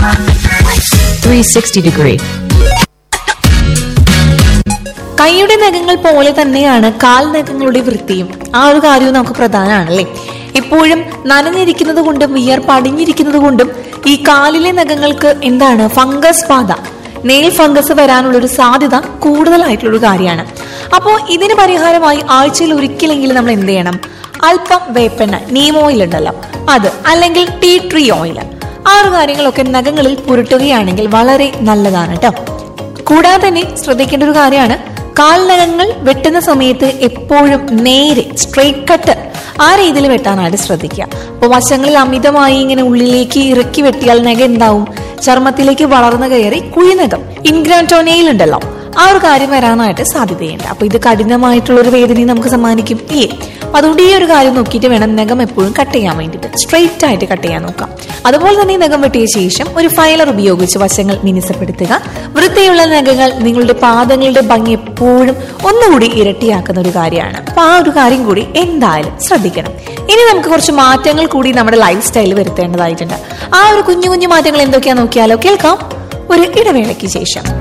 360 degree. കൈയുടെ നഖങ്ങൾ പോലെ തന്നെയാണ് കാൽ നഖങ്ങളുടെ വൃത്തിയും ആ ഒരു കാര്യവും നമുക്ക് പ്രധാനമാണല്ലേ എപ്പോഴും നനഞ്ഞിരിക്കുന്നത് കൊണ്ടും വിയർപ്പടിഞ്ഞിരിക്കുന്നത് കൊണ്ടും ഈ കാലിലെ നഖങ്ങൾക്ക് എന്താണ് ഫംഗസ് ബാധ നെയിൽ ഫംഗസ് വരാനുള്ള ഒരു സാധ്യത കൂടുതലായിട്ടുള്ള ഒരു കാര്യമാണ് അപ്പോൾ ഇതിന് പരിഹാരമായി ആഴ്ചയിൽ ഒരിക്കലെങ്കിലും നമ്മൾ എന്ത് ചെയ്യണം അല്പം വേപ്പെണ്ണ നീം ഓയിൽ ഉണ്ടല്ലോ അത് അല്ലെങ്കിൽ ടീ ട്രീ ഓയിൽ ആ ഒരു കാര്യങ്ങളൊക്കെ നഖങ്ങളിൽ പുരട്ടുകയാണെങ്കിൽ വളരെ നല്ലതാണ് കേട്ടോ കൂടാതെ തന്നെ ശ്രദ്ധിക്കേണ്ട ഒരു കാര്യമാണ് കാൽനഖങ്ങൾ വെട്ടുന്ന സമയത്ത് എപ്പോഴും നേരെ സ്ട്രെയിറ്റ് കട്ട് ആ രീതിയിൽ വെട്ടാനായിട്ട് ശ്രദ്ധിക്കുക അപ്പോൾ വശങ്ങളിൽ അമിതമായി ഇങ്ങനെ ഉള്ളിലേക്ക് ഇറക്കി വെട്ടിയാൽ നഖം എന്താവും ചർമ്മത്തിലേക്ക് വളർന്നു കയറി കുഴിനഖം ഇൻഗ്രാറ്റോനയിൽ ഉണ്ടല്ലോ ആ ഒരു കാര്യം വരാനായിട്ട് സാധ്യതയുണ്ട് അപ്പൊ ഇത് കഠിനമായിട്ടുള്ള ഒരു വേദനയും നമുക്ക് സമ്മാനിക്കും ഇല്ലേ അപ്പൊ അതുകൊണ്ട് ഈ ഒരു കാര്യം നോക്കിയിട്ട് വേണം നഖം എപ്പോഴും കട്ട് ചെയ്യാൻ വേണ്ടിയിട്ട് സ്ട്രെയിറ്റ് ആയിട്ട് കട്ട് ചെയ്യാൻ നോക്കാം അതുപോലെ തന്നെ ഈ നഖം വെട്ടിയ ശേഷം ഒരു ഫൈലർ ഉപയോഗിച്ച് വശങ്ങൾ മിനുസപ്പെടുത്തുക വൃത്തിയുള്ള നഖങ്ങൾ നിങ്ങളുടെ പാദങ്ങളുടെ ഭംഗി എപ്പോഴും ഒന്നുകൂടി ഇരട്ടിയാക്കുന്ന ഒരു കാര്യമാണ് അപ്പൊ ആ ഒരു കാര്യം കൂടി എന്തായാലും ശ്രദ്ധിക്കണം ഇനി നമുക്ക് കുറച്ച് മാറ്റങ്ങൾ കൂടി നമ്മുടെ ലൈഫ് സ്റ്റൈലിൽ വരുത്തേണ്ടതായിട്ടുണ്ട് ആ ഒരു കുഞ്ഞു കുഞ്ഞു മാറ്റങ്ങൾ എന്തൊക്കെയാ നോക്കിയാലോ കേൾക്കാം ഒരു ഇടവേളയ്ക്ക് ശേഷം